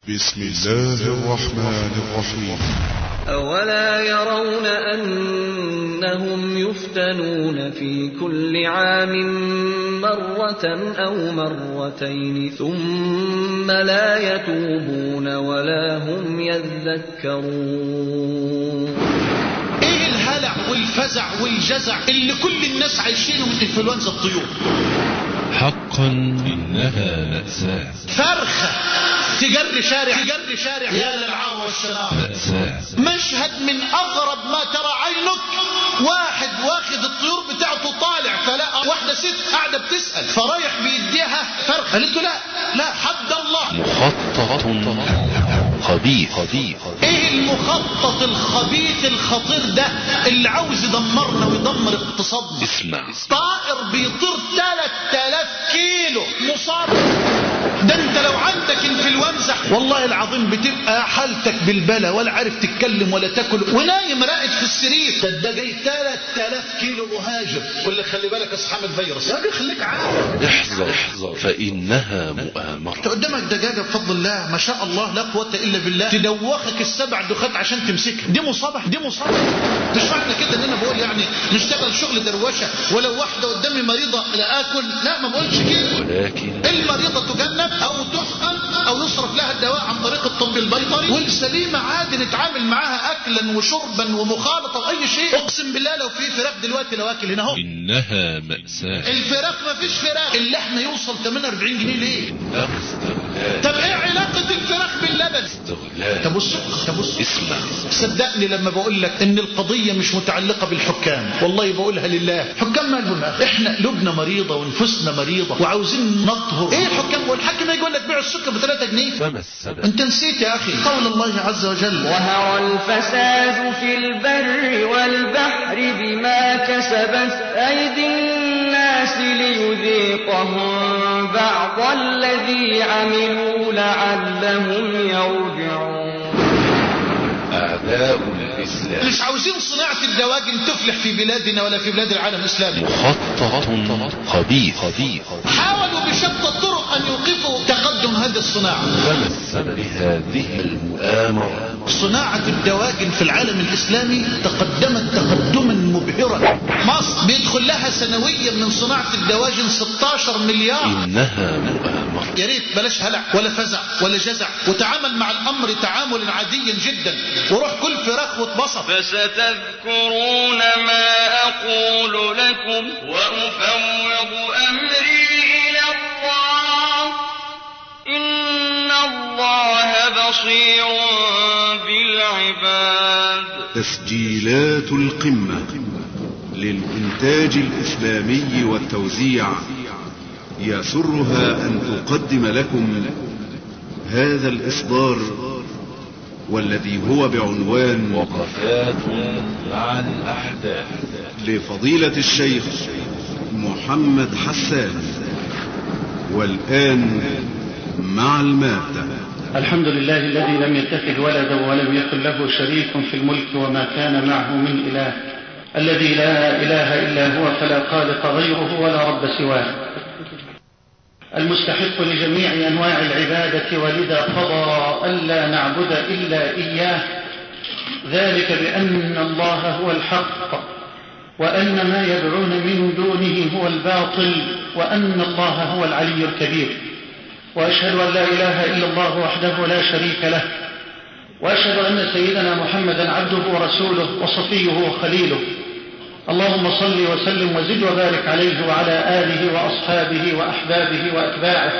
بسم الله الرحمن الرحيم أولا يرون أنهم يفتنون في كل عام مرة أو مرتين ثم لا يتوبون ولا هم يذكرون ايه الهلع والفزع والجزع اللي كل الناس عايشينه من انفلونزا الطيور حقا إنها مأساة فرخة تجري شارع تجري شارع يا للعار والشنار مأساة مشهد من اغرب ما ترى عينك واحد واخد الطيور بتاعته طالع فلقى واحده ست قاعده بتسال فرايح بيديها فرخه قالت له لا لا حد الله مخطط خبيث خبيث ايه المخطط الخبيث الخطير ده اللي عاوز يدمرنا ويدمر اقتصادنا اسمع طائر بيطير 3000 كيلو مصاب ده انت لو عندك انفلونزا والله العظيم بتبقى حالتك بالبلا ولا عارف تتكلم ولا تاكل ونايم راقد في السرير ده ده جاي 3000 كيلو مهاجر ولا خلي بالك اصحاب الفيروس يا اخي خليك عارف احذر احذر فإنها مؤامرة انت قدامك دجاجه بفضل الله ما شاء الله لا قوه الا بالله تدوخك السبع دخات عشان تمسكها دي مصابه دي مصابه مش معنى كده ان انا بقول يعني نشتغل شغل دروشه ولو واحده قدامي مريضه لا اكل لا ما بقولش كده ولكن المريضة تجنب او تحقن او يصرف لها الدواء عن طريق الطب البيطري والسليمة عادي نتعامل معاها اكلا وشربا ومخالطة واي شيء اقسم بالله لو في فراخ دلوقتي لو اكل هنا اهو إنها مأساة الفراخ ما فيش فراخ اللحم يوصل 48 جنيه ليه استغلال طب ايه علاقة الفراخ باللبن استغلال طب والسكر طب والسكر اسمع صدقني لما بقول لك ان القضية مش متعلقة بالحكام والله بقولها لله حكام مالهم يا اخي احنا قلوبنا مريضة ونفوسنا مريضة وعاوزين نطهر ايه الحكام والحكم يقول لك بيع السكر ب 3 جنيه فما السبب انت نسيت يا اخي قول الله عز وجل وهوى الفساد في البر والبحر بما كسبت أيدي الناس ليذيقهم بعض الذي عملوا لعلهم يرجعون أعداء الإسلام مش عاوزين صناعة الدواجن تفلح في بلادنا ولا في بلاد العالم الإسلامي مخطط خبيث خبيث حاولوا بشتى الطرق أن يوقفوا تقدم هذه الصناعة فما السبب هذه المؤامرة صناعة الدواجن في العالم الإسلامي تقدمت تقدما مبهرا مصر بيدخل لها سنويا من صناعة الدواجن 16 مليار إنها مؤامرة يا ريت بلاش هلع ولا فزع ولا جزع وتعامل مع الأمر تعاملا عاديا جدا وروح كل فراخ واتبسط فستذكرون ما أقول لكم وأفوض أمري إلى الله إن الله بصير بالعباد تسجيلات القمة للإنتاج الإسلامي والتوزيع يسرها أن تقدم لكم هذا الإصدار والذي هو بعنوان وقفات مع الأحداث لفضيلة الشيخ محمد حسان والآن مع المادة الحمد لله الذي لم يتخذ ولدا ولم يكن له شريك في الملك وما كان معه من إله الذي لا إله إلا هو فلا خالق غيره ولا رب سواه المستحق لجميع أنواع العبادة ولذا قضى ألا نعبد إلا إياه ذلك بأن الله هو الحق وأن ما يدعون من دونه هو الباطل وأن الله هو العلي الكبير وأشهد أن لا إله إلا الله وحده لا شريك له وأشهد أن سيدنا محمدا عبده ورسوله وصفيه وخليله اللهم صل وسلم وزد وبارك عليه وعلى آله وأصحابه وأحبابه وأتباعه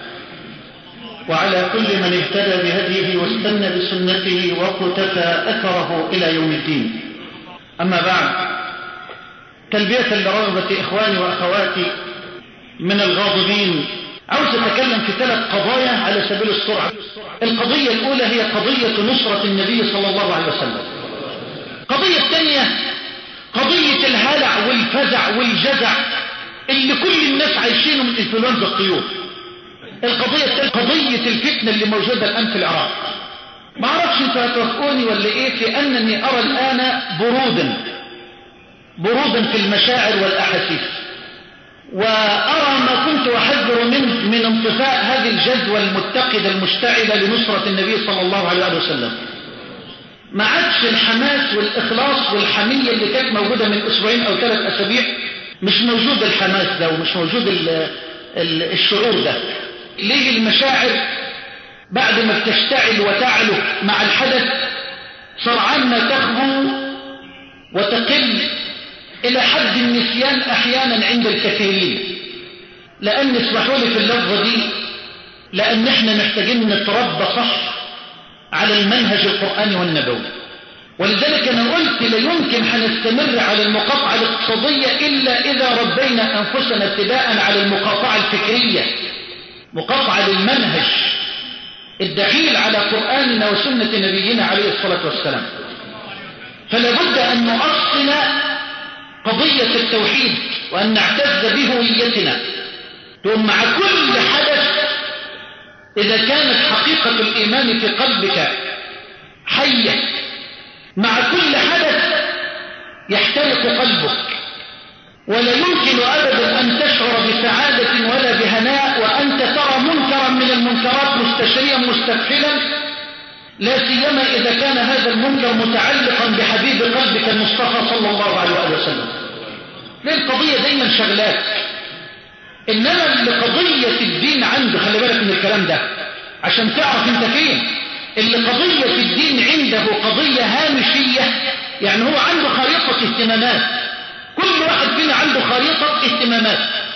وعلى كل من اهتدى بهديه واستنى بسنته وقتفى أثره إلى يوم الدين أما بعد تلبية لرغبة إخواني وأخواتي من الغاضبين عاوز أتكلم في ثلاث قضايا على سبيل السرعة القضية الأولى هي قضية نصرة النبي صلى الله عليه وسلم القضية الثانية قضية الهلع والفزع والجزع اللي كل الناس عايشينه من انفلونزا الطيور القضية الثالثة قضية الفتنة اللي موجودة الآن في العراق ما اعرفش انتوا هتوافقوني ولا ايه في انني ارى الان برودا برودا في المشاعر والاحاسيس وأرى ما كنت أحذر منه من انطفاء هذه الجذوة المتقدة المشتعلة لنصرة النبي صلى الله عليه وسلم ما عادش الحماس والإخلاص والحمية اللي كانت موجودة من أسبوعين أو ثلاث أسابيع مش موجود الحماس ده ومش موجود ال ال الشعور ده ليه المشاعر بعد ما بتشتعل وتعلو مع الحدث سرعان ما تخبو وتقل إلى حد النسيان أحيانا عند الكثيرين لأن اسمحوا لي في اللفظة دي لأن احنا محتاجين نتربى صح على المنهج القرآني والنبوي ولذلك أنا قلت لا يمكن هنستمر على المقاطعة الاقتصادية إلا إذا ربينا أنفسنا ابتداء على المقاطعة الفكرية مقاطعة للمنهج الدخيل على قرآننا وسنة نبينا عليه الصلاة والسلام فلا بد أن نؤصل قضية التوحيد وأن نعتز بهويتنا ثم مع كل حدث إذا كانت حقيقة الإيمان في قلبك حية مع كل حدث يحترق قلبك ولا يمكن أبدا أن تشعر بسعادة ولا بهناء وأنت ترى منكرا من المنكرات مستشريا مستفحلا لا سيما إذا كان هذا المنكر متعلقا بحبيب قلبك المصطفى صلى الله عليه وسلم ليه القضية دايما شغلاك إنما اللي قضية الدين عنده خلي بالك من الكلام ده عشان تعرف انت فين اللي قضية الدين عنده قضية هامشية يعني هو عنده خريطة اهتمامات كل واحد فينا عنده خريطة اهتمامات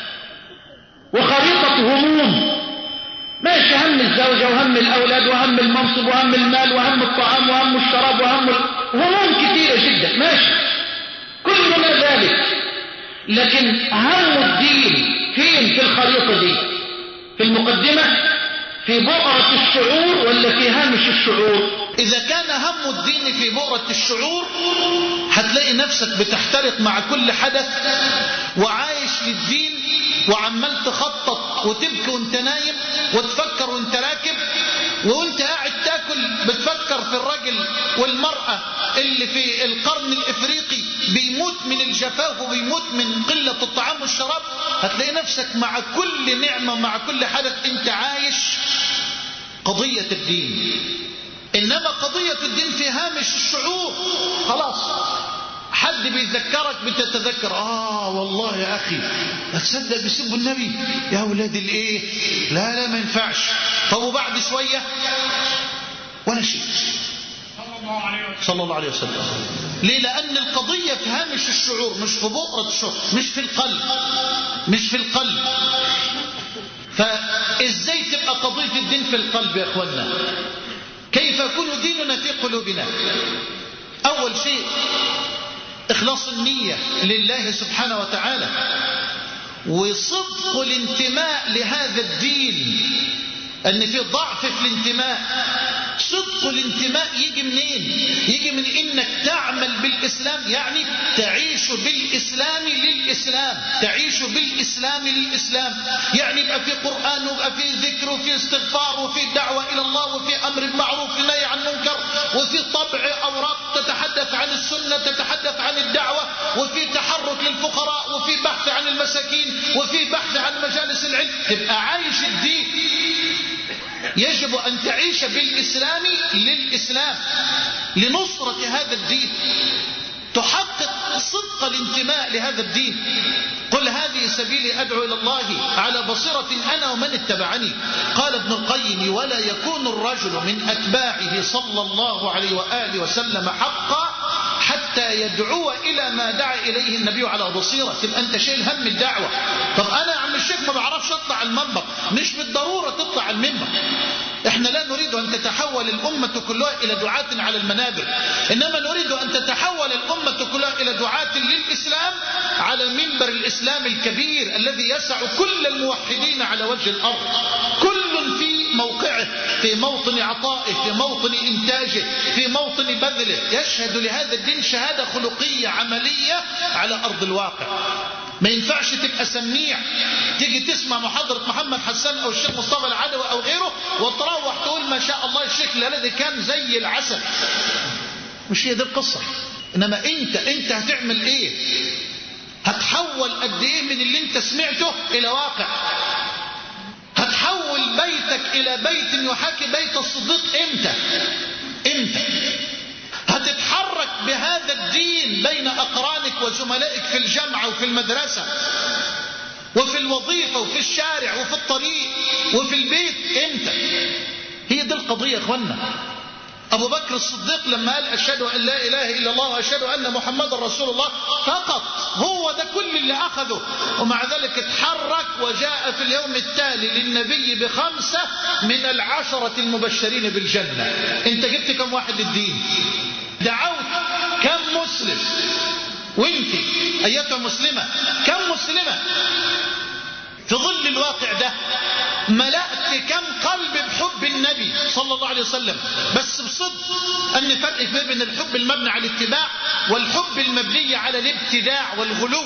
وخريطة هموم ماشي هم الزوجة وهم الأولاد وهم المنصب وهم المال وهم الطعام وهم الشراب وهم هموم كثيرة جدا ماشي كلنا ذلك لكن هم الدين فين في الخريطة دي في المقدمة في بؤرة الشعور ولا في هامش الشعور إذا كان هم الدين في بؤرة الشعور هتلاقي نفسك بتحترق مع كل حدث وعايش للدين وعمال تخطط وتبكي وانت نايم وتفكر وانت راكب وانت قاعد تاكل بتفكر في الرجل والمرأة اللي في القرن الافريقي بيموت من الجفاف وبيموت من قلة الطعام والشراب هتلاقي نفسك مع كل نعمة مع كل حدث انت عايش قضية الدين انما قضية الدين في هامش الشعور خلاص حد بيذكرك بتتذكر اه والله يا اخي تصدق بيسبوا النبي يا اولاد الايه لا لا ما ينفعش طب وبعد شويه ولا شيء صلى الله عليه وسلم ليه لان القضيه في هامش الشعور مش في بؤره الشعور مش في القلب مش في القلب فازاي تبقى قضيه الدين في القلب يا اخوانا كيف يكون ديننا في قلوبنا اول شيء إخلاص النية لله سبحانه وتعالى وصدق الانتماء لهذا الدين أن في ضعف في الانتماء صدق الانتماء يجي منين يجي من إنك تعمل بالإسلام يعني تعيش بالإسلام للإسلام تعيش بالإسلام للإسلام يعني يبقى في قرآن ويبقى في ذكر وفي استغفار وفي دعوة إلى الله وفي أمر بالمعروف ونهي عن المنكر وفي طبع أوراق تتحدث عن السنة تتحدث عن الدعوة وفي تحرك للفقراء وفي بحث عن المساكين وفي بحث عن مجالس العلم تبقى عايش الدين يجب أن تعيش بالإسلام للإسلام لنصرة هذا الدين تحقق صدق الانتماء لهذا الدين قل هذه سبيلي أدعو إلى الله على بصيرة أنا ومن اتبعني قال ابن القيم ولا يكون الرجل من أتباعه صلى الله عليه وآله وسلم حقا حتى يدعو إلى ما دعا إليه النبي على بصيرة تبقى أنت شايل هم الدعوة طب أنا يا عم الشيخ ما بعرفش أطلع المنبر مش بالضرورة تطلع المنبر احنا لا نريد أن تتحول الأمة كلها إلى دعاة على المنابر إنما نريد أن تتحول الأمة كلها إلى دعاة للإسلام على منبر الإسلام الكبير الذي يسع كل الموحدين على وجه الأرض كل في موقعه في موطن عطائه في موطن إنتاجه في موطن بذله يشهد لهذا الدين شهادة خلقية عملية على أرض الواقع ما ينفعش تبقى سميع تيجي تسمع محاضرة محمد حسان أو الشيخ مصطفى العدوي أو غيره وتروح تقول ما شاء الله الشيخ الذي كان زي العسل مش هي دي القصة إنما أنت أنت هتعمل إيه هتحول قد ايه من اللي انت سمعته الى واقع هتحول بيتك الى بيت يحاكي بيت الصديق امتى امتى هتتحرك بهذا الدين بين اقرانك وزملائك في الجامعه وفي المدرسه وفي الوظيفه وفي الشارع وفي الطريق وفي البيت امتى هي دي القضيه يا اخوانا أبو بكر الصديق لما قال أشهد أن لا إله إلا الله وأشهد أن محمد رسول الله فقط هو ده كل اللي أخذه ومع ذلك اتحرك وجاء في اليوم التالي للنبي بخمسة من العشرة المبشرين بالجنة أنت جبت كم واحد للدين دعوت كم مسلم وانت أيتها مسلمة كم مسلمة في ظل الواقع ده ملأت كم قلب بحب النبي صلى الله عليه وسلم بس بصدق أن فرق بين الحب المبني على الاتباع والحب المبني على الابتداع والغلو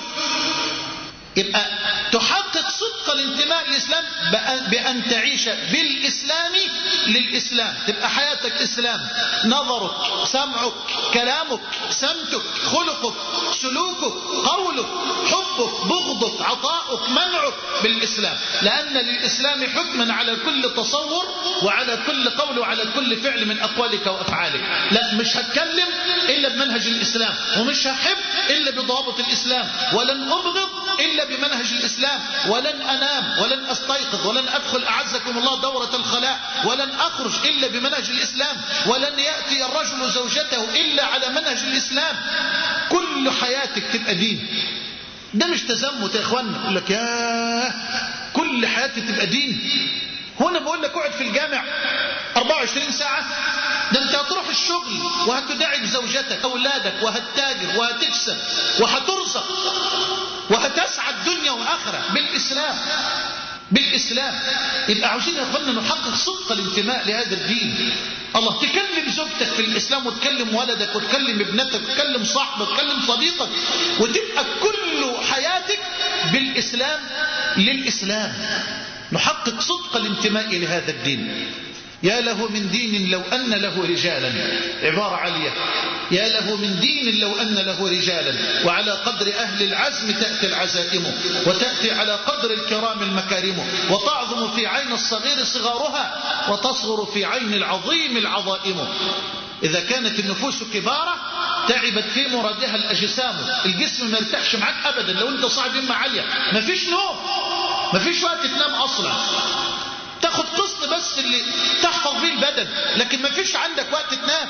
يبقى تحقق صدق الانتماء للإسلام بأن تعيش بالإسلام للإسلام تبقى حياتك إسلام نظرك سمعك كلامك سمتك خلقك سلوكك قولك حبك بغضك عطاؤك منعك بالإسلام لأن للإسلام حكما على كل تصور وعلى كل قول وعلى كل فعل من أقوالك وأفعالك لا مش هتكلم إلا بمنهج الإسلام ومش هحب إلا بضوابط الإسلام ولن أبغض إلا بمنهج الإسلام ولن أنام ولن أستيقظ ولن أدخل أعزكم الله دورة الخلاء ولن أخرج إلا بمنهج الإسلام ولن يأتي الرجل زوجته إلا على منهج الإسلام كل حياتك تبقى دين ده مش تزمت يا إخوانا يقول لك يا كل حياتي تبقى دين هنا بقول لك اقعد في الجامع 24 ساعة ده انت هتروح الشغل وهتداعب زوجتك اولادك وهتتاجر وهتكسب وهترزق وهتسعد دنيا واخره بالاسلام بالاسلام يبقى عاوزين يا اخوانا نحقق صدق الانتماء لهذا الدين الله تكلم زوجتك في الاسلام وتكلم ولدك وتكلم ابنتك وتكلم صاحبك وتكلم صديقك وتبقى كل حياتك بالاسلام للاسلام نحقق صدق الانتماء لهذا الدين يا له من دين لو أن له رجالا عبارة عالية يا له من دين لو أن له رجالا وعلى قدر أهل العزم تأتي العزائم وتأتي على قدر الكرام المكارم وتعظم في عين الصغير صغارها وتصغر في عين العظيم العظائم إذا كانت النفوس كبارة تعبت في مرادها الأجسام الجسم ما يرتاحش معاك أبدا لو أنت صاحب همة عالية مفيش نوم مفيش وقت تنام أصلا تاخد قسط بس اللي تحفظ فيه البدن لكن مفيش عندك وقت تنام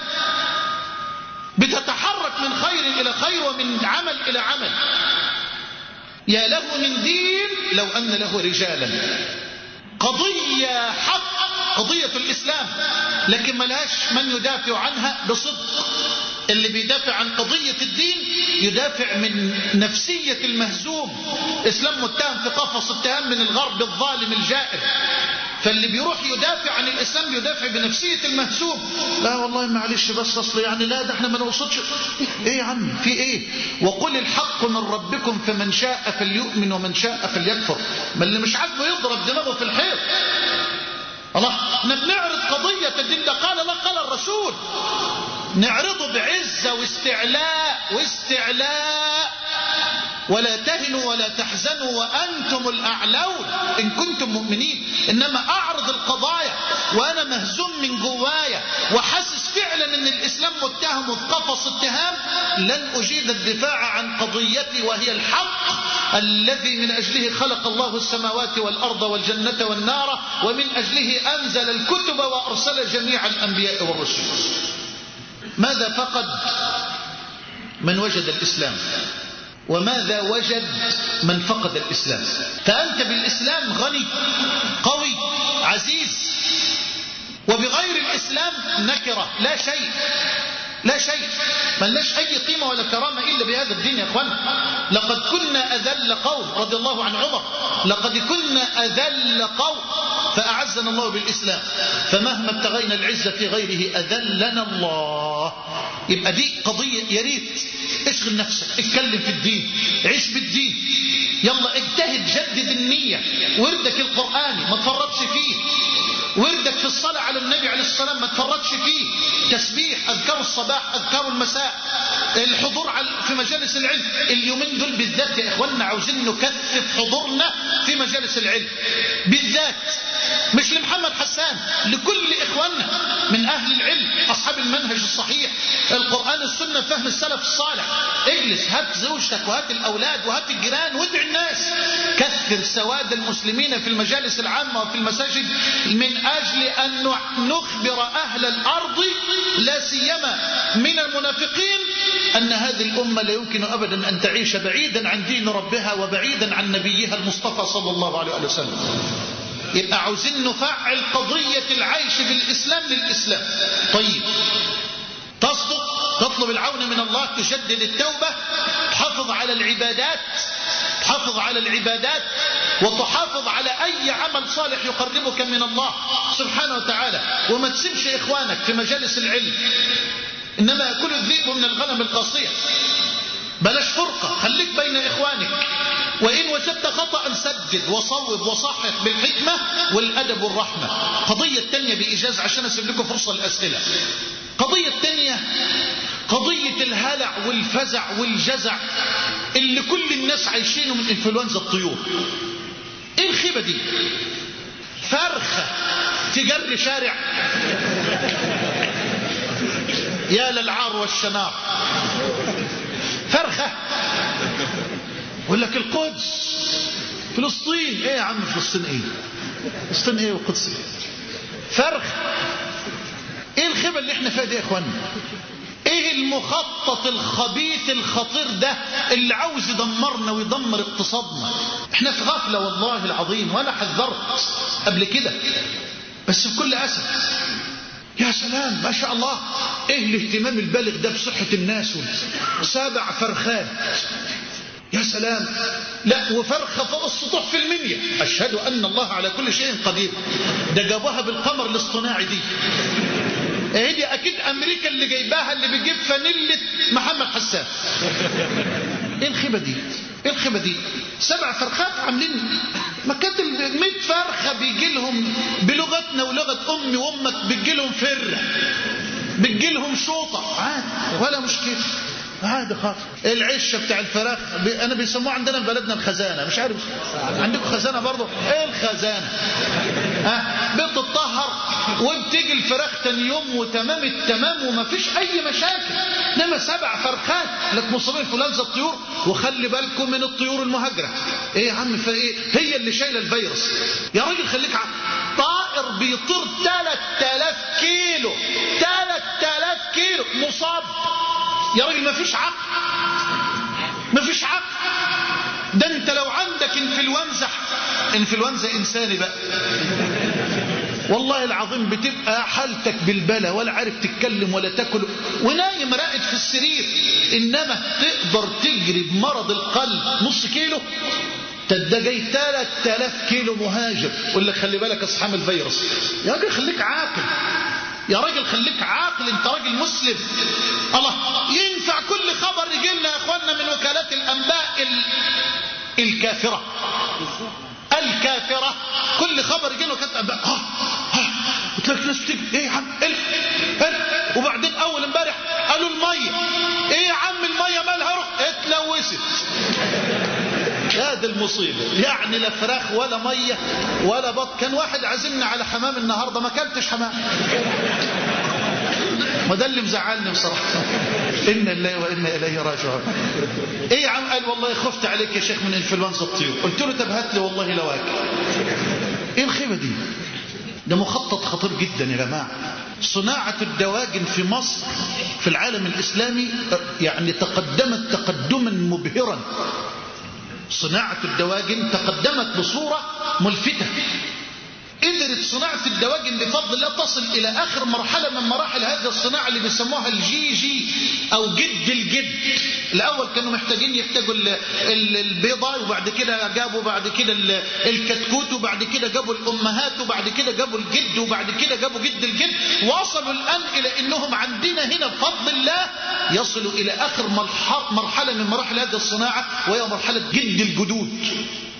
بتتحرك من خير إلى خير ومن عمل إلى عمل يا له من دين لو أن له رجالا قضية حق قضية الإسلام لكن ملهاش من يدافع عنها بصدق اللي بيدافع عن قضية الدين يدافع من نفسية المهزوم إسلام متهم في قفص اتهام من الغرب الظالم الجائر فاللي بيروح يدافع عن الإسلام يدافع بنفسية المهزوم لا والله معلش بس أصل يعني لا ده احنا ما نقصدش ايه يا عم في ايه وقل الحق من ربكم فمن شاء فليؤمن ومن شاء فليكفر ما اللي مش عاجبه يضرب دماغه في الحيط الله احنا بنعرض قضية الدين ده قال الله قال الرسول نعرضه بعزة واستعلاء واستعلاء ولا تهنوا ولا تحزنوا وأنتم الأعلون إن كنتم مؤمنين إنما أعرض القضايا وأنا مهزوم من جوايا وحاسس فعلا أن الإسلام متهم في قفص اتهام لن أجيد الدفاع عن قضيتي وهي الحق الذي من أجله خلق الله السماوات والأرض والجنة والنار ومن أجله أنزل الكتب وأرسل جميع الأنبياء والرسل ماذا فقد من وجد الإسلام وماذا وجد من فقد الإسلام فأنت بالإسلام غني قوي عزيز وبغير الإسلام نكرة لا شيء لا شيء ملناش أي قيمة ولا كرامة إلا بهذا الدين يا أخوان لقد كنا أذل قوم رضي الله عن عمر لقد كنا أذل قوم فأعزنا الله بالإسلام فمهما ابتغينا العزة في غيره أذلنا الله يبقى دي قضية يا ريت اشغل نفسك اتكلم في الدين عيش بالدين يلا اجتهد جدد النية وردك القرآني ما تفرطش فيه وردك في الصلاة على النبي عليه الصلاة والسلام ما تفرطش فيه تسبيح أذكار الصباح أذكار المساء الحضور على- في مجالس العلم اليومين دول بالذات يا إخواننا عاوزين نكثف حضورنا في مجالس العلم بالذات مش لمحمد حسان لكل إخواننا من أهل العلم أصحاب المنهج الصحيح القرآن السنة فهم السلف الصالح اجلس هات زوجتك وهات الأولاد وهات الجيران وادع الناس كثر سواد المسلمين في المجالس العامة وفي المساجد من أجل أن نخبر أهل الأرض لا سيما من المنافقين أن هذه الأمة لا يمكن أبدا أن تعيش بعيدا عن دين ربها وبعيدا عن نبيها المصطفى صلى الله عليه وسلم يبقى عاوزين نفعل قضية العيش بالإسلام للإسلام طيب تصدق تطلب العون من الله تجدد التوبة تحافظ على العبادات تحافظ على العبادات وتحافظ على أي عمل صالح يقربك من الله سبحانه وتعالى وما تسيبش إخوانك في مجالس العلم إنما يأكل الذئب من الغنم القصير بلاش فرقة خليك بين إخوانك وإن وجدت خطأ سدد وصوب وصحح بالحكمة والأدب والرحمة قضية التانية بإيجاز عشان أسيب لكم فرصة للأسئلة قضية التانية قضية الهلع والفزع والجزع اللي كل الناس عايشينه من انفلونزا الطيور ايه الخيبة دي فرخة تجري شارع يا للعار والشنار فرخة يقول لك القدس فلسطين ايه يا عم فلسطين ايه فلسطين ايه والقدس ايه فرخ ايه الخيبة اللي احنا فيها دي يا اخوانا ايه المخطط الخبيث الخطير ده اللي عاوز يدمرنا ويدمر اقتصادنا احنا في غفلة والله العظيم وانا حذرت قبل كده بس بكل اسف يا سلام ما شاء الله ايه الاهتمام البالغ ده بصحة الناس سابع فرخات يا سلام لا وفرخة فوق السطوح في المنيا أشهد أن الله على كل شيء قدير ده جابوها بالقمر الاصطناعي دي ايه دي اكيد امريكا اللي جايباها اللي بتجيب فانيلة محمد حسان ايه الخيبة دي ايه الخيبة دي سبع فرخات عاملين مكات ال 100 فرخة بيجي لهم بلغتنا ولغة امي وامك بيجي لهم فرة بتجي لهم شوطة عادي ولا مشكلة عادي خالص العشه بتاع الفراخ بي... انا بيسموه عندنا في بلدنا الخزانه مش عارف عندكم خزانه برضه ايه الخزانه ها بتطهر وبتيجي الفراخ تاني يوم وتمام التمام وما فيش اي مشاكل انما سبع فرخات لك مصابين انفلونزا الطيور وخلي بالكم من الطيور المهاجره ايه يا عم في ايه هي اللي شايله الفيروس يا راجل خليك ع... طائر بيطير 3000 كيلو 3000 كيلو مصاب يا راجل ما فيش عقل ما فيش عقل ده انت لو عندك انفلونزا انفلونزا انساني بقى والله العظيم بتبقى حالتك بالبلا ولا عارف تتكلم ولا تاكل ونايم راقد في السرير انما تقدر تجري بمرض القلب نص كيلو ده جاي 3000 كيلو مهاجر يقول لك خلي بالك اصحاب الفيروس يا راجل خليك عاقل يا راجل خليك عاقل انت راجل مسلم الله ينفع كل خبر يجي لنا يا اخواننا من وكالات الانباء ال... الكافره الكافره كل خبر يجي لنا وكالات الانباء ها ها وتلاقي ناس بتيجي ايه يا عم الف الف وبعدين اول امبارح قالوا الميه ايه يا عم الميه مالها روح اتلوثت يا دي المصيبة يعني لا فراخ ولا مية ولا بط كان واحد عازمنا على حمام النهاردة ما كلتش حمام وده اللي مزعلني بصراحة إنا الله وإنا إليه راجعون إيه يا عم قال والله خفت عليك يا شيخ من انفلونزا الطيور قلت له طب هات لي والله لواك إيه الخيبة دي ده مخطط خطير جدا يا جماعة صناعة الدواجن في مصر في العالم الإسلامي يعني تقدمت تقدما مبهرا صناعة الدواجن تقدمت بصورة ملفتة قدرت صناعة الدواجن بفضل الله تصل إلى آخر مرحلة من مراحل هذه الصناعة اللي بيسموها الجي جي أو جد الجد الأول كانوا محتاجين يحتاجوا البيضة وبعد كده جابوا بعد كده الكتكوت وبعد كده جابوا الأمهات وبعد كده جابوا الجد وبعد كده جابوا جد الجد وصلوا الآن إلى أنهم عندنا هنا بفضل الله يصلوا إلى آخر مرحلة من مراحل هذه الصناعة وهي مرحلة جد الجدود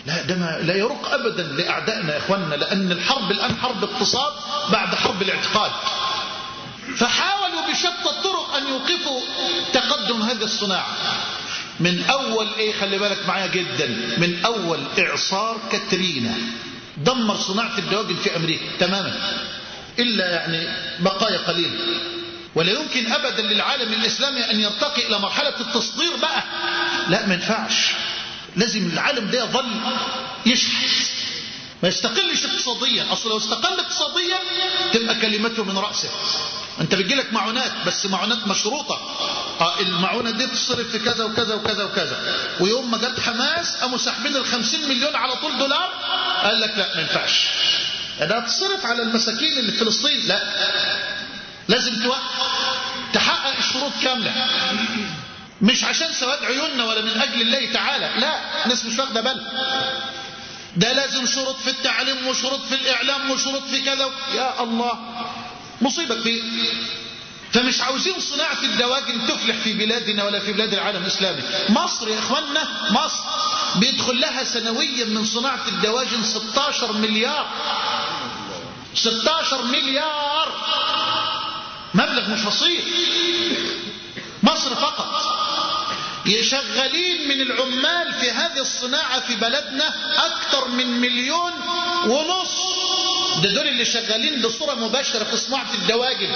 لا ده ما لا يرق ابدا لاعدائنا يا اخواننا لان الحرب الان حرب اقتصاد بعد حرب الاعتقاد فحاولوا بشتى الطرق ان يوقفوا تقدم هذه الصناعه من اول ايه خلي بالك معايا جدا من اول اعصار كاترينا دمر صناعه الدواجن في امريكا تماما الا يعني بقايا قليله ولا يمكن ابدا للعالم الاسلامي ان يرتقي الى مرحله التصدير بقى لا ما ينفعش لازم العالم ده يظل يشحت ما يستقلش اقتصاديا اصل لو استقل اقتصاديا تبقى كلمته من راسه انت بتجيلك معونات بس معونات مشروطه اه المعونه دي تصرف في كذا وكذا وكذا وكذا ويوم ما جت حماس قاموا ساحبين ال 50 مليون على طول دولار قال لك لا ما ينفعش ده هتصرف على المساكين اللي في فلسطين لا لازم توقف تحقق الشروط كامله مش عشان سواد عيوننا ولا من اجل الله تعالى لا الناس مش واخده بالها ده لازم شروط في التعليم وشروط في الاعلام وشروط في كذا يا الله مصيبه كبيره فمش عاوزين صناعة الدواجن تفلح في بلادنا ولا في بلاد العالم الإسلامي مصر يا إخواننا مصر بيدخل لها سنويا من صناعة الدواجن 16 مليار 16 مليار مبلغ مش بسيط مصر فقط يشغلين من العمال في هذه الصناعة في بلدنا أكثر من مليون ونص ده دول اللي شغالين بصورة مباشرة في صناعة الدواجن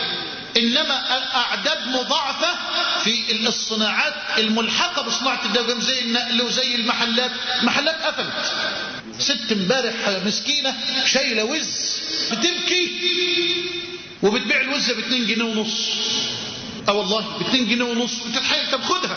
إنما أعداد مضاعفة في الصناعات الملحقة بصناعة الدواجن زي النقل وزي المحلات محلات قفلت ست امبارح مسكينة شايلة وز بتبكي وبتبيع الوزة ب 2 جنيه ونص اه والله ب 2 جنيه ونص وتتحايل طب خدها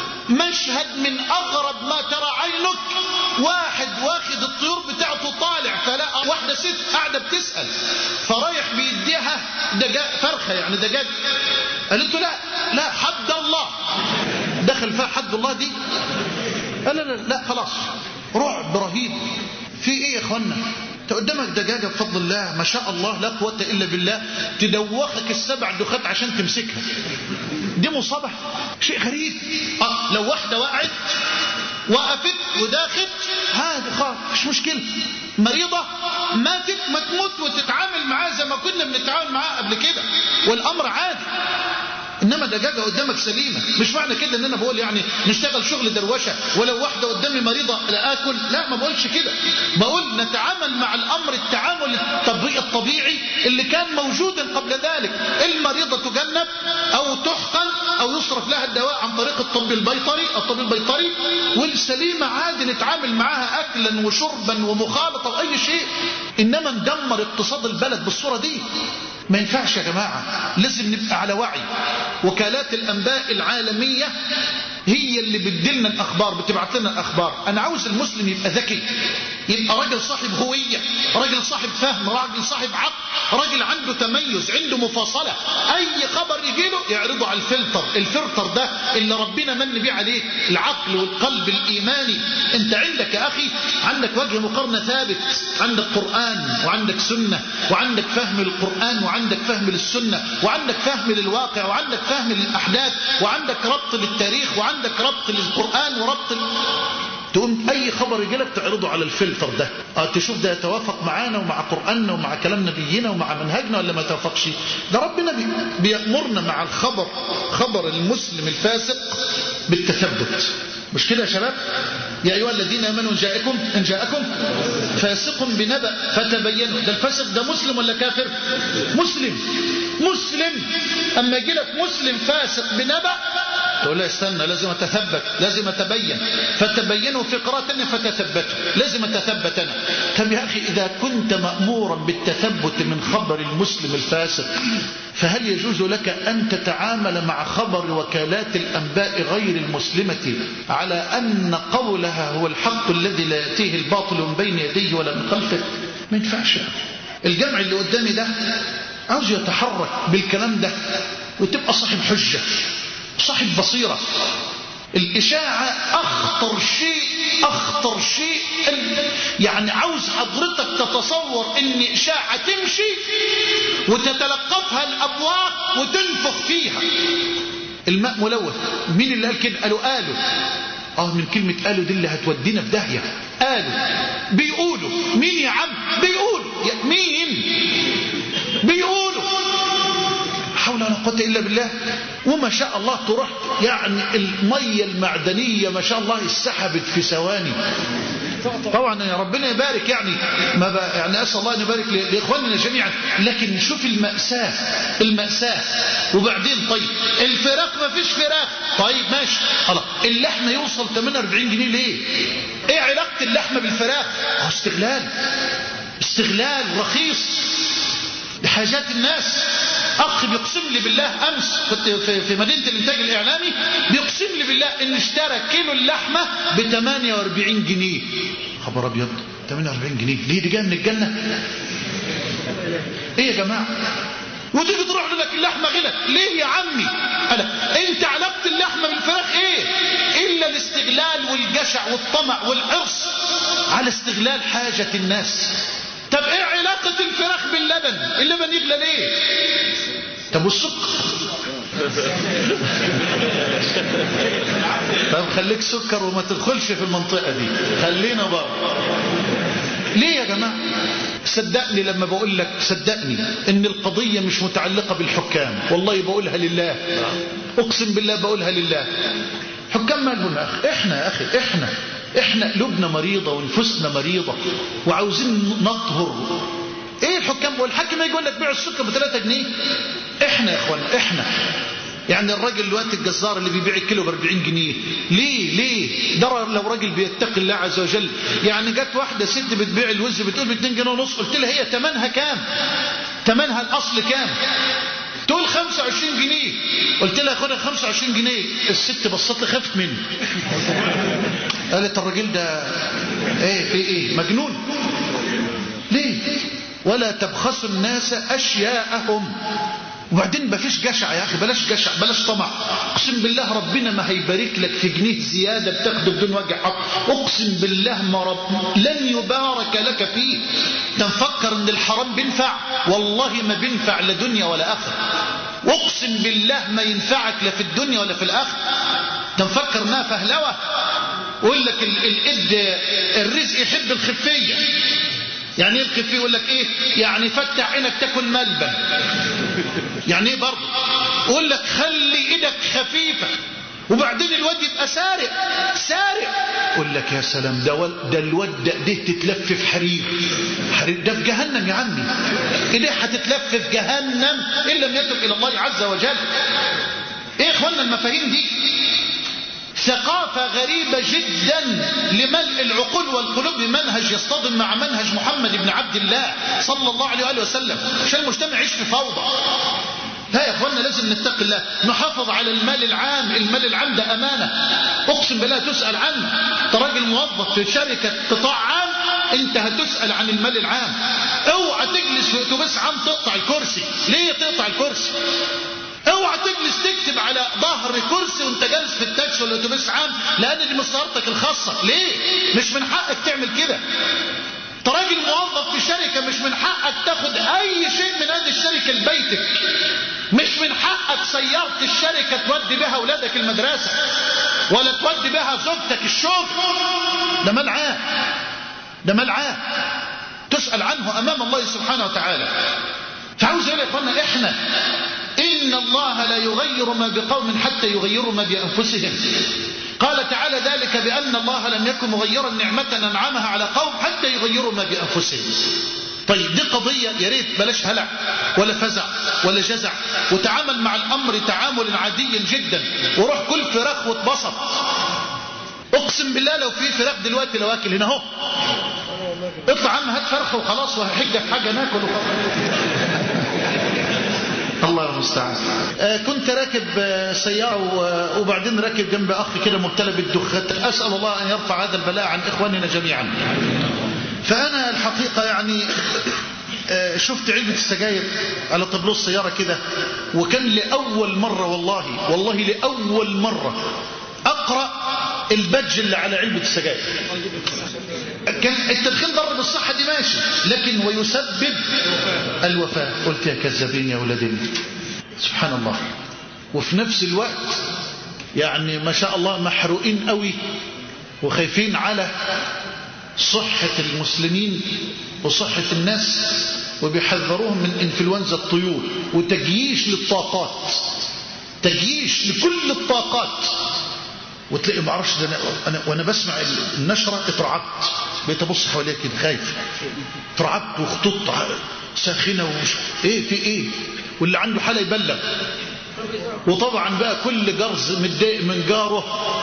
مشهد من اغرب ما ترى عينك واحد واخد الطيور بتاعته طالع فلقى واحده ست قاعده بتسال فرايح بيديها دجاج فرخه يعني دجاج قالت له لا لا حد الله دخل فيها حد الله دي لا لا لا, لا خلاص رعب رهيب في ايه يا اخوانا انت قدامك دجاجة بفضل الله ما شاء الله لا قوة إلا بالله تدوخك السبع دخات عشان تمسكها دي مصابة شيء غريب اه لو واحدة وقعت وقفت وداخت هذا خالص مش مشكلة مريضة ماتت ما تموت وتتعامل معاه زي ما كنا بنتعامل معاه قبل كده والأمر عادي انما دجاجه قدامك سليمه مش معنى كده ان انا بقول يعني نشتغل شغل دروشه ولو واحده قدامي مريضه لا اكل لا ما بقولش كده بقول نتعامل مع الامر التعامل الطبيعي الطبيعي اللي كان موجودا قبل ذلك المريضه تجنب او تحقن او يصرف لها الدواء عن طريق الطب البيطري الطبيب البيطري والسليمه عادي نتعامل معاها اكلا وشربا ومخالطه واي شيء انما ندمر اقتصاد البلد بالصوره دي ما ينفعش يا جماعة لازم نبقى على وعي وكالات الأنباء العالمية هي اللي بتدلنا الأخبار بتبعت لنا الأخبار أنا عاوز المسلم يبقى ذكي يبقى راجل صاحب هوية راجل صاحب فهم راجل صاحب عقل راجل عنده تميز عنده مفاصلة أي خبر يجيله يعرضه على الفلتر الفلتر ده اللي ربنا من بيه عليك العقل والقلب الإيماني أنت عندك يا أخي عندك وجه مقارنة ثابت عندك قرآن وعندك سنة وعندك فهم القرآن وعندك فهم للسنة وعندك فهم للواقع وعندك فهم للأحداث وعندك ربط للتاريخ وعندك ربط للقرآن وربط ال... تقوم اي خبر يجي لك تعرضه على الفلتر ده اه تشوف ده يتوافق معانا ومع قراننا ومع كلام نبينا ومع منهجنا ولا ما يتوافقش ده ربنا بي بيامرنا مع الخبر خبر المسلم الفاسق بالتثبت مش كده يا شباب يا ايها الذين امنوا ان جاءكم ان جاءكم فاسق بنبأ فتبينوا ده الفاسق ده مسلم ولا كافر مسلم مسلم اما يجي لك مسلم فاسق بنبأ تقول له استنى لازم اتثبت لازم اتبين فتبينوا في قراءة تانية فتثبتوا لازم اتثبت انا طب يا اخي اذا كنت مأمورا بالتثبت من خبر المسلم الفاسق فهل يجوز لك ان تتعامل مع خبر وكالات الانباء غير المسلمة على ان قولها هو الحق الذي لا يأتيه الباطل من بين يديه ولا من خلفه ما ينفعش الجمع اللي قدامي ده عاوز يتحرك بالكلام ده وتبقى صاحب حجة صاحب بصيرة الإشاعة أخطر شيء أخطر شيء يعني عاوز حضرتك تتصور إن إشاعة تمشي وتتلقفها الأبواق وتنفخ فيها الماء ملوث مين اللي قال كده قالوا قالوا اه من كلمة قالوا دي اللي هتودينا في داهية قالوا بيقولوا مين يا عم بيقولوا يا مين بيقولوا حول ولا قوة إلا بالله وما شاء الله تروح يعني المية المعدنية ما شاء الله اتسحبت في ثواني طبعا يا ربنا يبارك يعني ما بقى يعني اسال الله ان يبارك لاخواننا جميعا لكن شوف الماساه الماساه وبعدين طيب الفراخ ما فيش فراخ طيب ماشي خلاص اللحمه يوصل 48 جنيه ليه؟ ايه علاقه اللحمه بالفراخ؟ هو استغلال استغلال رخيص لحاجات الناس اخ بيقسم لي بالله امس كنت في, في مدينه الانتاج الاعلامي بيقسم لي بالله ان اشترى كيلو اللحمه ب 48 جنيه خبر ابيض 48 جنيه ليه دي جايه من الجنه ايه يا جماعه وتيجي تروح لك اللحمه غلت ليه يا عمي أنا انت علاقه اللحمه بالفراخ ايه الا الاستغلال والجشع والطمع والحرص على استغلال حاجه الناس طب ايه علاقة الفراخ باللبن اللبن يغلى ليه طب والسكر طب خليك سكر وما تدخلش في المنطقة دي خلينا بره ليه يا جماعة صدقني لما بقول لك صدقني ان القضية مش متعلقة بالحكام والله بقولها لله اقسم بالله بقولها لله حكام مالهم يا اخي احنا يا اخي احنا احنا قلوبنا مريضة ونفوسنا مريضة وعاوزين نطهر ايه الحكام والحاكم يقول لك بيع السكر ب 3 جنيه احنا يا اخوانا احنا يعني الراجل الوقت الجزار اللي بيبيع الكيلو ب 40 جنيه ليه ليه ده لو راجل بيتقي الله عز وجل يعني جت واحده ست بتبيع الوز بتقول ب 2 جنيه ونص قلت لها هي ثمنها كام ثمنها الاصل كام تقول 25 جنيه قلت لها خدها 25 جنيه الست بصت لي خافت مني قالت الراجل ده ايه في ايه مجنون ليه ولا تبخسوا الناس اشياءهم وبعدين مفيش جشع يا اخي بلاش جشع بلاش طمع اقسم بالله ربنا ما هيبارك لك في جنيه زياده بتاخده بدون وجه حق اقسم بالله ما رب لن يبارك لك فيه تنفكر ان الحرام بينفع والله ما بينفع لا دنيا ولا اخره اقسم بالله ما ينفعك لا في الدنيا ولا في الاخره تنفكر انها فهلوه يقول لك الإد الرزق يحب الخفيه يعني ايه الخفيه يقول لك ايه يعني فتح عينك تاكل ملبن يعني ايه برضه يقول لك خلي ايدك خفيفه وبعدين الواد يبقى سارق سارق يقول لك يا سلام ده ده الواد ده ايديه تتلف في حرير حرير ده في جهنم يا عمي ايديه هتتلف في جهنم ان لم يتب الى الله عز وجل ايه يا اخوانا المفاهيم دي ثقافة غريبة جدا لملء العقول والقلوب بمنهج يصطدم مع منهج محمد بن عبد الله صلى الله عليه وآله وسلم عشان المجتمع يعيش في فوضى لا يا اخوانا لازم نتقي الله نحافظ على المال العام المال العام ده امانه اقسم بالله تسال عنه انت راجل موظف في شركه قطاع عام انت هتسال عن المال العام اوعى تجلس في اتوبيس عام تقطع الكرسي ليه تقطع الكرسي اوعى تجلس تكتب على ظهر كرسي وانت جالس في التاكسي ولا اتوبيس عام لان دي مسارتك الخاصه ليه مش من حقك تعمل كده انت راجل موظف في شركه مش من حقك تاخد اي شيء من هذه الشركه لبيتك مش من حقك سيارة الشركة تودي بها أولادك المدرسة ولا تودي بها زوجتك الشغل ده مال عام ده مال عام تسأل عنه أمام الله سبحانه وتعالى فعاوز يقول يا إخوانا إحنا إن الله لا يغير ما بقوم حتى يغيروا ما بأنفسهم قال تعالى ذلك بأن الله لم يكن مغيرا نعمة أنعمها على قوم حتى يغيروا ما بأنفسهم طيب دي قضية يا ريت بلاش هلع ولا فزع ولا جزع وتعامل مع الأمر تعامل عادي جدا وروح كل فراخ واتبسط اقسم بالله لو في فراخ دلوقتي لو اكل هنا اهو اطلع عم هات فرخه وخلاص وهحجك حاجه ناكل الله المستعان آه كنت راكب آه سيارة وبعدين راكب جنب أخ كده مبتلى بالدخان أسأل الله أن يرفع هذا البلاء عن إخواننا جميعا فأنا الحقيقة يعني آه شفت علبة السجاير على طبلو السيارة كده وكان لأول مرة والله والله لأول مرة أقرأ البج اللي على علبة السجاير كان التدخين ضر بالصحة دي ماشي لكن ويسبب الوفاة قلت يا كذابين يا ولدين سبحان الله وفي نفس الوقت يعني ما شاء الله محروقين قوي وخايفين على صحة المسلمين وصحة الناس وبيحذروهم من انفلونزا الطيور وتجييش للطاقات تجييش لكل الطاقات وتلاقي ما اعرفش ده انا, أنا وانا بسمع النشره اترعبت بقيت ابص حواليا كده خايف اترعبت وخطوط ساخنه ومش ايه في ايه واللي عنده حاله يبلغ وطبعا بقى كل جرز متضايق من جاره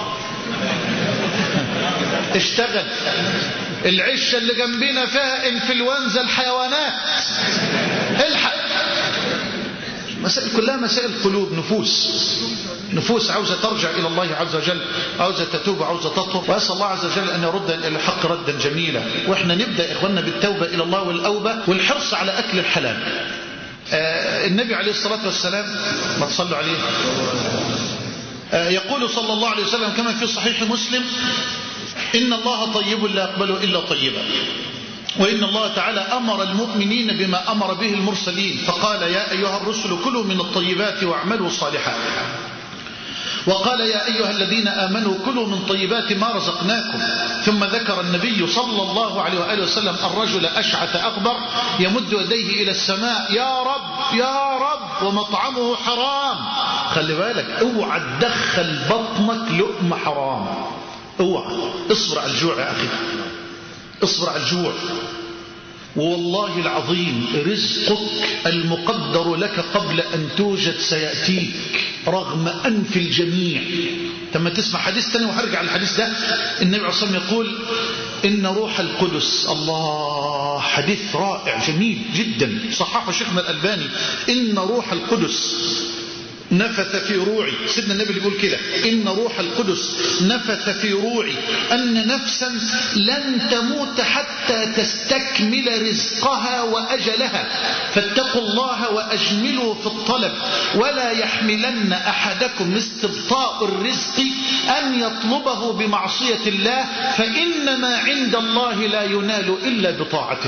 اشتغل العشه اللي جنبنا فيها انفلونزا الحيوانات الحق مسائل كلها مسائل قلوب نفوس نفوس عاوزة ترجع إلى الله عز وجل عاوزة تتوب عاوزة تطهر وأسأل الله عز وجل أن يرد إلى الحق ردا جميلا وإحنا نبدأ إخواننا بالتوبة إلى الله والأوبة والحرص على أكل الحلال آه النبي عليه الصلاة والسلام ما تصلوا عليه آه يقول صلى الله عليه وسلم كما في صحيح مسلم إن الله طيب لا يقبل إلا طيبا وإن الله تعالى أمر المؤمنين بما أمر به المرسلين فقال يا أيها الرسل كلوا من الطيبات واعملوا صالحا وقال يا أيها الذين آمنوا كلوا من طيبات ما رزقناكم ثم ذكر النبي صلى الله عليه وآله وسلم الرجل أشعث أغبر يمد يديه إلى السماء يا رب يا رب ومطعمه حرام خلي بالك اوعى تدخل بطنك لقمة حرام اوعى اصبر على الجوع يا أخي اصبر على الجوع والله العظيم رزقك المقدر لك قبل أن توجد سيأتيك رغم أنف الجميع لما تسمع حديث تاني وهرجع الحديث ده النبي عليه الصلاة والسلام يقول إن روح القدس الله حديث رائع جميل جدا صححه شيخنا الألباني إن روح القدس نفث في روعي سيدنا النبي اللي يقول كده إن روح القدس نفث في روعي أن نفسا لن تموت حتى تستكمل رزقها وأجلها فاتقوا الله وأجملوا في الطلب ولا يحملن أحدكم استبطاء الرزق أن يطلبه بمعصية الله فإنما عند الله لا ينال إلا بطاعته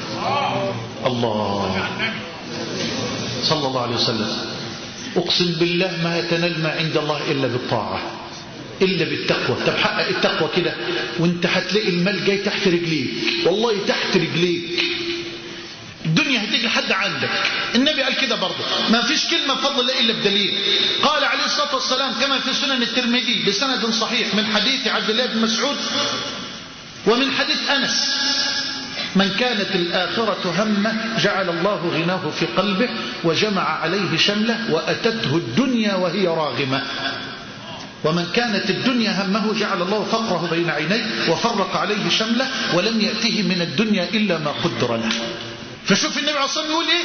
الله صلى الله عليه وسلم أقسم بالله ما يتنال ما عند الله إلا بالطاعة إلا بالتقوى طب حقق التقوى كده وانت هتلاقي المال جاي تحت رجليك والله تحت رجليك الدنيا هتيجي لحد عندك النبي قال كده برضه ما فيش كلمة بفضل الله إلا بدليل قال عليه الصلاة والسلام كما في سنن الترمذي بسند صحيح من حديث عبد الله بن مسعود ومن حديث أنس من كانت الآخرة همه جعل الله غناه في قلبه وجمع عليه شمله وأتته الدنيا وهي راغمة ومن كانت الدنيا همه جعل الله فقره بين عينيه وفرق عليه شمله ولم يأته من الدنيا إلا ما قدر له فشوف النبي عليه الصلاة والسلام يقول إيه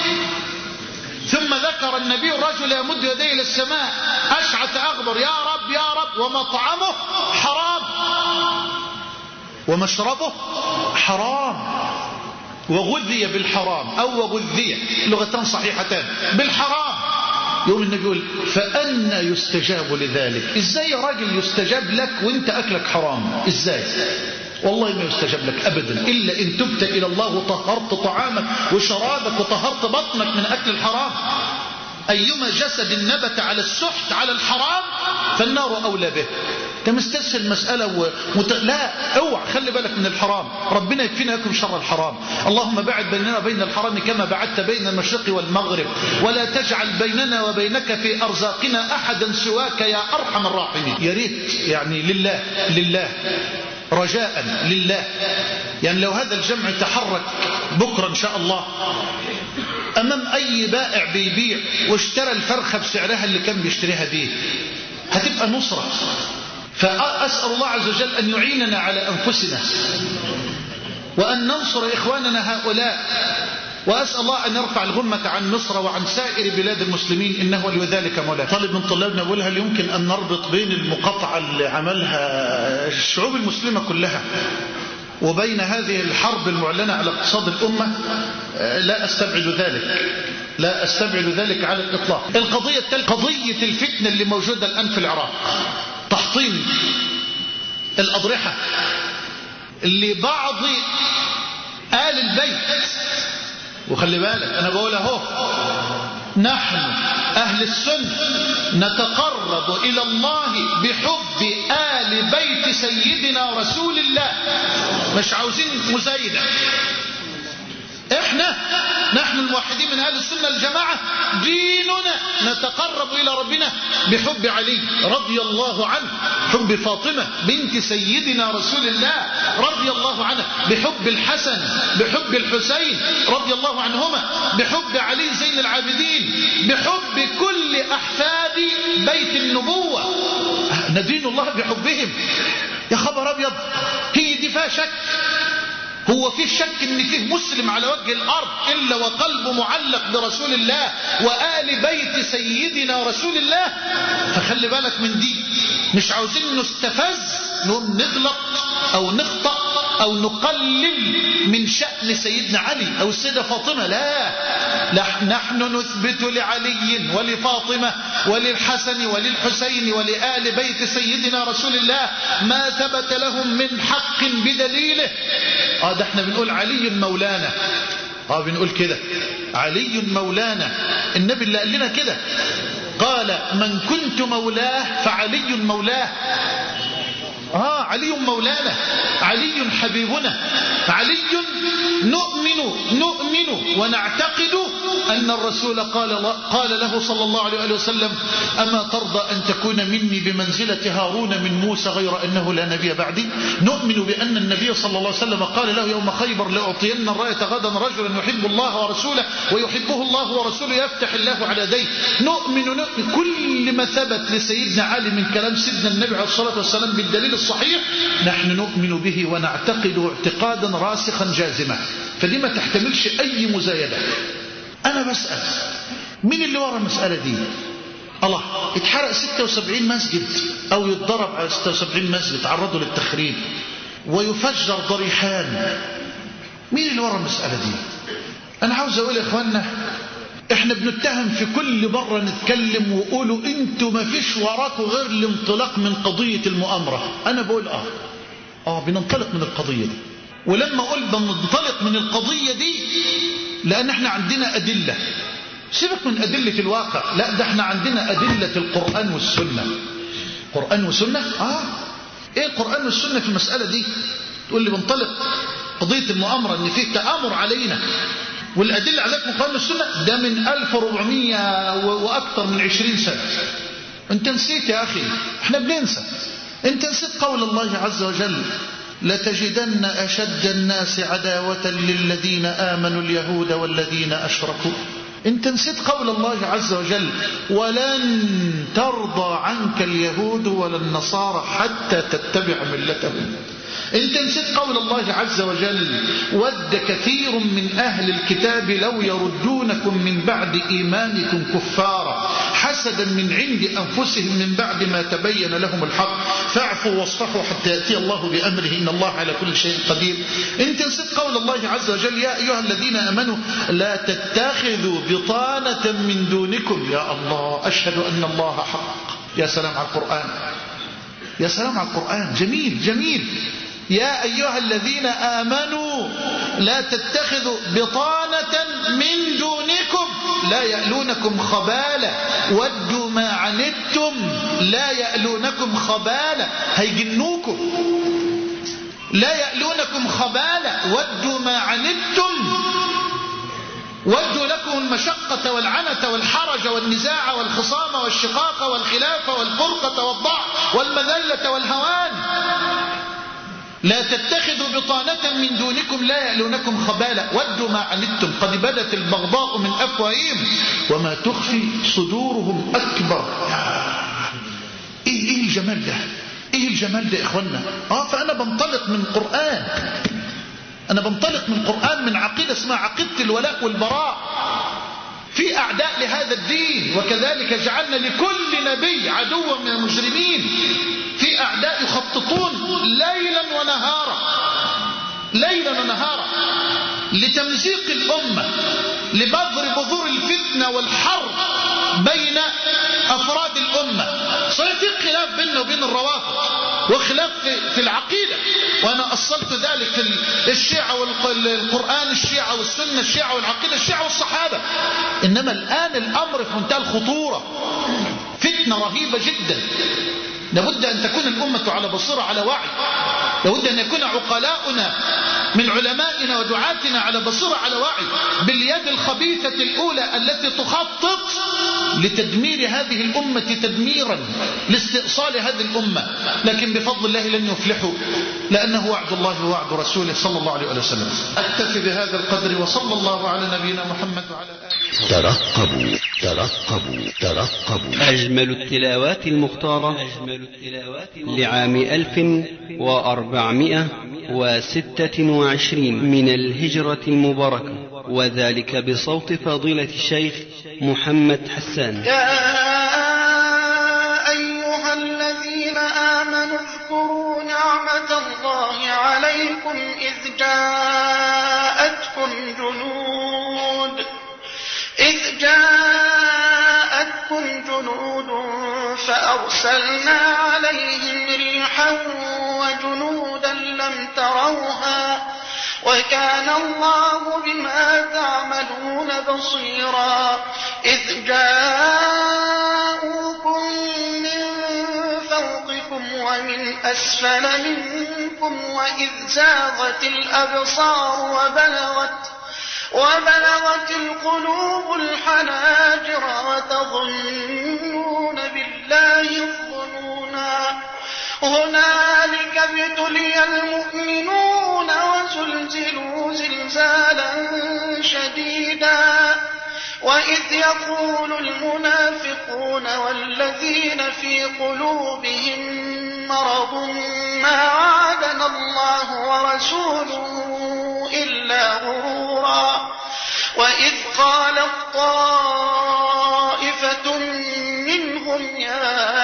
ثم ذكر النبي الرجل يمد يديه إلى السماء أشعث أغبر يا رب يا رب ومطعمه حرام ومشربه حرام وغذي بالحرام أو وغذي لغتان صحيحتان بالحرام يوم النبي يقول فأنا يستجاب لذلك إزاي يا راجل يستجاب لك وانت أكلك حرام إزاي والله ما يستجاب لك أبدا إلا إن تبت إلى الله وطهرت طعامك وشرابك وطهرت بطنك من أكل الحرام أيما جسد نبت على السحت على الحرام فالنار أولى به انت مستسهل مسألة ومت... لا اوعى خلي بالك من الحرام ربنا يكفينا لكم شر الحرام اللهم بعد بيننا وبين الحرام كما بعدت بين المشرق والمغرب ولا تجعل بيننا وبينك في أرزاقنا أحدا سواك يا أرحم الراحمين يا ريت يعني لله لله رجاء لله يعني لو هذا الجمع تحرك بكرة إن شاء الله أمام أي بائع بيبيع واشترى الفرخة بسعرها اللي كان بيشتريها بيه هتبقى نصرة فأسأل الله عز وجل أن يعيننا على أنفسنا وأن ننصر إخواننا هؤلاء وأسأل الله أن يرفع الغمة عن مصر وعن سائر بلاد المسلمين إنه ولي ذلك مولانا طالب من طلابنا بقول هل يمكن أن نربط بين المقاطعة اللي عملها الشعوب المسلمة كلها وبين هذه الحرب المعلنة على اقتصاد الأمة لا أستبعد ذلك لا أستبعد ذلك على الإطلاق القضية التالية قضية الفتنة اللي موجودة الآن في العراق تحطيم الأضرحة لبعض آل البيت وخلي بالك أنا بقول أهو نحن أهل السنة نتقرب إلى الله بحب آل بيت سيدنا رسول الله مش عاوزين مزايدة احنا نحن الموحدين من اهل السنه الجماعه ديننا نتقرب الى ربنا بحب علي رضي الله عنه حب فاطمه بنت سيدنا رسول الله رضي الله عنها بحب الحسن بحب الحسين رضي الله عنهما بحب علي زين العابدين بحب كل احفاد بيت النبوه ندين الله بحبهم يا خبر ابيض هي دي فيها شك هو في شك ان فيه مسلم على وجه الارض الا وقلبه معلق برسول الله وآل بيت سيدنا رسول الله فخلي بالك من دي مش عاوزين نستفز نقوم نغلط او نخطأ او نقلل من شأن سيدنا علي او السيدة فاطمة لا نحن نثبت لعلي ولفاطمة وللحسن وللحسين ولآل بيت سيدنا رسول الله ما ثبت لهم من حق بدليله اه ده احنا بنقول علي مولانا اه بنقول كده علي مولانا النبي اللي قال لنا كده قال من كنت مولاه فعلي مولاه آه علي مولانا علي حبيبنا علي نؤمن نؤمن ونعتقد أن الرسول قال, قال له صلى الله عليه وآله وسلم أما ترضى أن تكون مني بمنزلة هارون من موسى غير أنه لا نبي بعدي نؤمن بأن النبي صلى الله عليه وسلم قال له يوم خيبر لأعطين الراية غدا رجلا يحب الله ورسوله ويحبه الله ورسوله يفتح الله على يديه نؤمن, نؤمن كل ما ثبت لسيدنا علي من كلام سيدنا النبي عليه الصلاة والسلام بالدليل الصحيح نحن نؤمن به ونعتقد اعتقادا راسخا جازما فدي ما تحتملش أي مزايدة أنا بسأل مين اللي ورا المسألة دي الله اتحرق 76 مسجد أو يتضرب على 76 مسجد تعرضوا للتخريب ويفجر ضريحان مين اللي ورا المسألة دي أنا عاوز أقول يا إخواننا احنا بنتهم في كل مرة نتكلم وقولوا انتوا ما فيش وراكوا غير الانطلاق من قضية المؤامرة انا بقول اه اه بننطلق من القضية دي ولما اقول بننطلق من القضية دي لان احنا عندنا ادلة سيبك من ادلة الواقع لا ده احنا عندنا ادلة القرآن والسنة قرآن وسنة اه ايه القرآن والسنة في المسألة دي تقول لي بنطلق قضية المؤامرة ان فيه تآمر علينا والأدلة على ذلك من القرآن والسنة ده من 1400 وأكثر من 20 سنة أنت نسيت يا أخي احنا بننسى أنت نسيت قول الله عز وجل لتجدن أشد الناس عداوة للذين آمنوا اليهود والذين أشركوا انت نسيت قول الله عز وجل ولن ترضى عنك اليهود ولا النصارى حتى تتبع ملتهم انت نسيت قول الله عز وجل ود كثير من أهل الكتاب لو يردونكم من بعد إيمانكم كفارا حسدا من عند أنفسهم من بعد ما تبين لهم الحق فاعفوا واصفحوا حتى يأتي الله بأمره إن الله على كل شيء قدير انت نسيت قول الله عز وجل يا أيها الذين أمنوا لا تتخذوا بطانة من دونكم يا الله أشهد أن الله حق يا سلام على القرآن يا سلام على القرآن جميل جميل يا أيها الذين آمنوا لا تتخذوا بطانة من دونكم لا يألونكم خبالا ودوا ما عنتم لا يألونكم خبالا هيجنوكم لا يألونكم خبالا ودوا ما عنتم ودوا لكم المشقة والعنة والحرج والنزاع والخصام والشقاق والخلاف والفرقة والضعف والمذلة والهوان لا تتخذوا بطانة من دونكم لا يألونكم خبالا ودوا ما عنتم قد بدت البغضاء من أفواههم وما تخفي صدورهم أكبر إيه, إيه الجمال ده إيه الجمال ده إخوانا آه فأنا بنطلق من القرآن أنا بنطلق من القرآن من عقيدة اسمها عقيدة الولاء والبراء في أعداء لهذا الدين وكذلك جعلنا لكل نبي عدوا من المجرمين في أعداء يخططون ليلا ونهارا ليلا ونهارا لتمزيق الأمة لبذر بذور الفتنة والحرب بين أفراد الأمة صحيح في خلاف بيننا وبين الروافض وخلاف في, في العقيدة وأنا أصلت ذلك في الشيعة والقرآن الشيعة والسنة الشيعة والعقيدة الشيعة والصحابة إنما الآن الأمر في منتهى الخطورة فتنة رهيبة جدا لابد أن تكون الأمة على بصيرة على وعي لابد أن يكون عقلاؤنا من علمائنا ودعاتنا على بصيرة على وعي باليد الخبيثة الأولى التي تخطط لتدمير هذه الأمة تدميرا لاستئصال هذه الأمة لكن بفضل الله لن يفلحوا لأنه وعد الله ووعد رسوله صلى الله عليه وسلم أكتفي بهذا القدر وصلى الله على نبينا محمد وعلى آله ترقبوا ترقبوا ترقبوا أجمل التلاوات المختارة لعام ألف وأربعمائة وستة وعشرين من الهجرة المباركة وذلك بصوت فضيلة الشيخ محمد حسان يا أيها الذين آمنوا اذكروا نعمة الله عليكم إذ جاءتكم جنود إذ جاءتكم جنود فأرسلنا عليهم ريحا وجنودا لم تروها وكان الله بما تعملون بصيرا إذ جاءوكم من فوقكم ومن أسفل منكم وإذ زاغت الأبصار وبلغت وبلغت القلوب الحناجر وتظنون بالله الظنونا هنالك ابتلي المؤمنون وزلزلوا زلزالا شديدا وإذ يقول المنافقون والذين في قلوبهم مرض ما وعدنا الله ورسوله إلا غرورا وإذ قالت طائفة منهم يا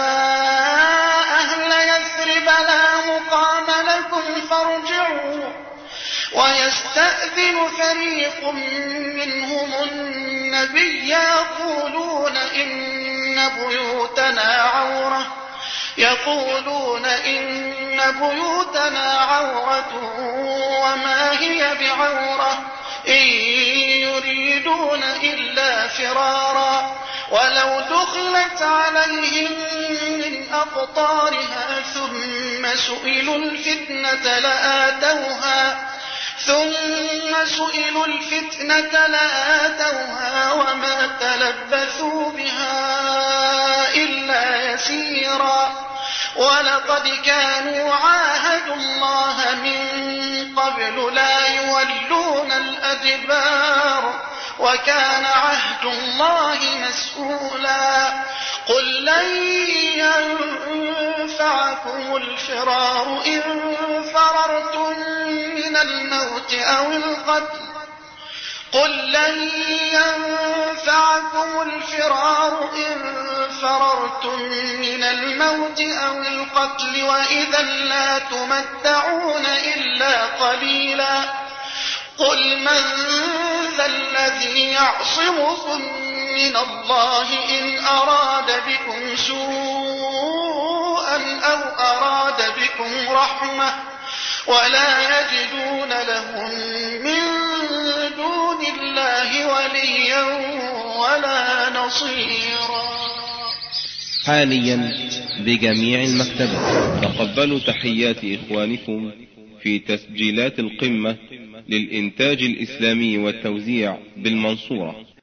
أهل يثرب لا مقام لكم فارجعوا ويستأذن فريق منهم النبي يقولون إن بيوتنا عورة يقولون إن بيوتنا عورة وما هي بعورة إن يريدون إلا فرارا ولو دخلت عليهم من أقطارها ثم سئلوا الفتنة لآتوها ثم سئلوا الفتنة لآتوها وما تلبثوا بها إلا يسيرا ولقد كانوا عاهدوا الله من قبل لا يولون الأدبار وكان عهد الله مسؤولا قل لن ينفعكم الفرار إن فررتم من الموت أو القتل قل لن ينفعكم الفرار إن فررتم من الموت أو القتل وإذا لا تمتعون إلا قليلا قل من ذا الذي يعصمكم من الله إن أراد بكم سوءا أو أراد بكم رحمة ولا يجدون لهم من دون الله وليا ولا نصيرا حاليا بجميع المكتبات تقبلوا تحيات إخوانكم في تسجيلات القمة للإنتاج الإسلامي والتوزيع بالمنصورة